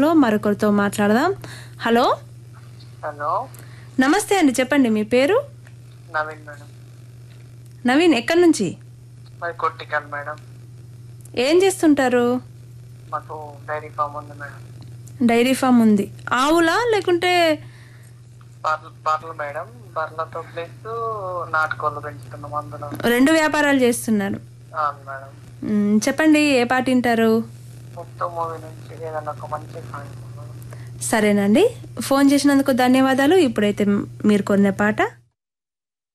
కార్యక్రమంలో మరొకరితో మాట్లాడదాం hello hello నమస్తే అండి చెప్పండి మీ పేరు నవీన్ మేడం నవీన్ ఎక్కడి నుంచి మరి కొట్టికల్ మేడం ఏం చేస్తుంటారు మాకు డైరీ ఫామ్ ఉంది మేడం డైరీ ఫామ్ ఉంది ఆవులా లేకుంటే బర్రెలు బర్రెలు మేడం బర్రెలతో ప్లస్ నాటుకోళ్ళు పెంచుతున్నాం అందులో రెండు వ్యాపారాలు చేస్తున్నారు అవును మేడం మ్, చెప్పండి ఏ పాట వింటారు ముక్తో మూవీ నుంచి ఏదైనా ఒక మంచి సాంగ్ సరేనండి ఫోన్ చేసినందుకు ధన్యవాదాలు ఇప్పుడైతే మీరు కొన్న పాట